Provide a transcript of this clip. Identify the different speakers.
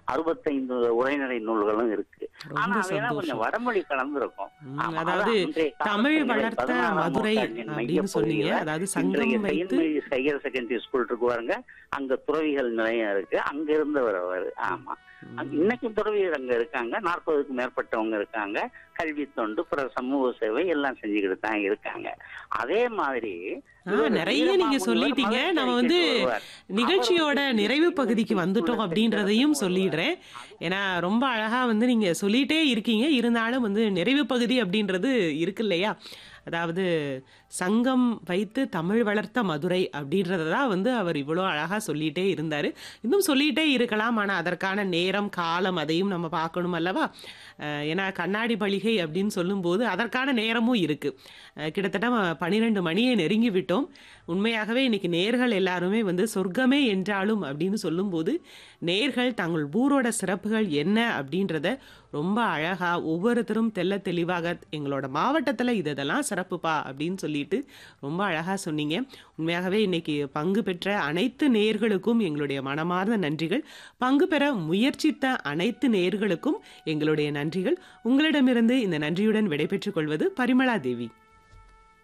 Speaker 1: அறுபத்தைந்து உரைநடை நூல்களும் இருக்கு ஆனா
Speaker 2: ரொம்ப
Speaker 1: அவையெல்லாம் கொஞ்சம்
Speaker 2: சந்தோஷம்
Speaker 1: வடமொழி கலந்துருக்கும்
Speaker 2: ம்,
Speaker 1: ஆமா,
Speaker 2: அதாவது
Speaker 1: அதான் அன்றைய
Speaker 2: தமிழ்
Speaker 1: காலகட்டங்களில்
Speaker 2: வளர்த்த
Speaker 1: பதினாறாம்
Speaker 2: மதுரை
Speaker 1: நூற்றாண்டின்
Speaker 2: அப்படின்னு சொன்னீங்க
Speaker 1: மையப்பகுதியில
Speaker 2: அதாவது
Speaker 1: இன்றைய
Speaker 2: சங்கம் வைத்து
Speaker 1: செயின்ட் ஹையர் செகண்டரி ஸ்கூல் இருக்கு பாருங்க அங்க துறவிகள் நிலையம் இருக்கு அங்க இருந்தவர் அவர் ஆமா அங்க இன்னைக்கு துறவிகள் அங்க இருக்காங்க நாற்பதுக்கும் மேற்பட்டவங்க இருக்காங்க கல்வி தொண்டு பிற சமூக சேவை எல்லாம் செஞ்சுக்கிட்டு தான் இருக்காங்க அதே மாதிரி
Speaker 2: ஆ,
Speaker 1: இவர்
Speaker 2: நிறைய நீங்க
Speaker 1: வீரமாமுனிவர்
Speaker 2: சொல்லிட்டீங்க
Speaker 1: மதுரை
Speaker 2: நம்ம வந்து
Speaker 1: அடிக்கடி வருவார்.
Speaker 2: நிகழ்ச்சியோட
Speaker 1: அவர் வந்து
Speaker 2: நிறைவு பகுதிக்கு
Speaker 1: ஸ்கூல்ல
Speaker 2: வந்துட்டோம் அப்படின்றதையும்
Speaker 1: செஞ்சு
Speaker 2: சொல்லிடுறேன் ஏன்னா ரொம்ப அழகா வந்து நீங்க சொல்லிட்டே இருக்கீங்க இருந்தாலும் வந்து நிறைவு பகுதி அப்படின்றது இருக்கு இல்லையா அதாவது சங்கம் வைத்து தமிழ் வளர்த்த மதுரை அப்படின்றத தான் வந்து அவர் இவ்வளோ அழகா சொல்லிட்டே இருந்தார் இன்னும் சொல்லிட்டே இருக்கலாம் ஆனால் அதற்கான நேரம் காலம் அதையும் நம்ம பார்க்கணும் அல்லவா அஹ் ஏன்னா கண்ணாடி பளிகை அப்படின்னு சொல்லும்போது அதற்கான நேரமும் இருக்கு அஹ் கிட்டத்தட்ட பன்னிரெண்டு மணியை நெருங்கி விட்டோம் உண்மையாகவே இன்னைக்கு நேர்கள் எல்லாருமே வந்து சொர்க்கமே என்றாலும் அப்படின்னு சொல்லும்போது நேர்கள் தங்கள் ஊரோட சிறப்புகள் என்ன அப்படின்றத ரொம்ப அழகா ஒவ்வொருத்தரும் தெள்ள தெளிவாக எங்களோட மாவட்டத்தில் இது இதெல்லாம் சிறப்புப்பா அப்படின்னு சொல்லிட்டு ரொம்ப அழகா சொன்னீங்க உண்மையாகவே இன்னைக்கு பங்கு பெற்ற அனைத்து நேர்களுக்கும் எங்களுடைய மனமார்ந்த நன்றிகள் பங்கு பெற முயற்சித்த அனைத்து நேர்களுக்கும் எங்களுடைய நன்றிகள் உங்களிடமிருந்து இந்த நன்றியுடன் விடைபெற்றுக் கொள்வது பரிமளா தேவி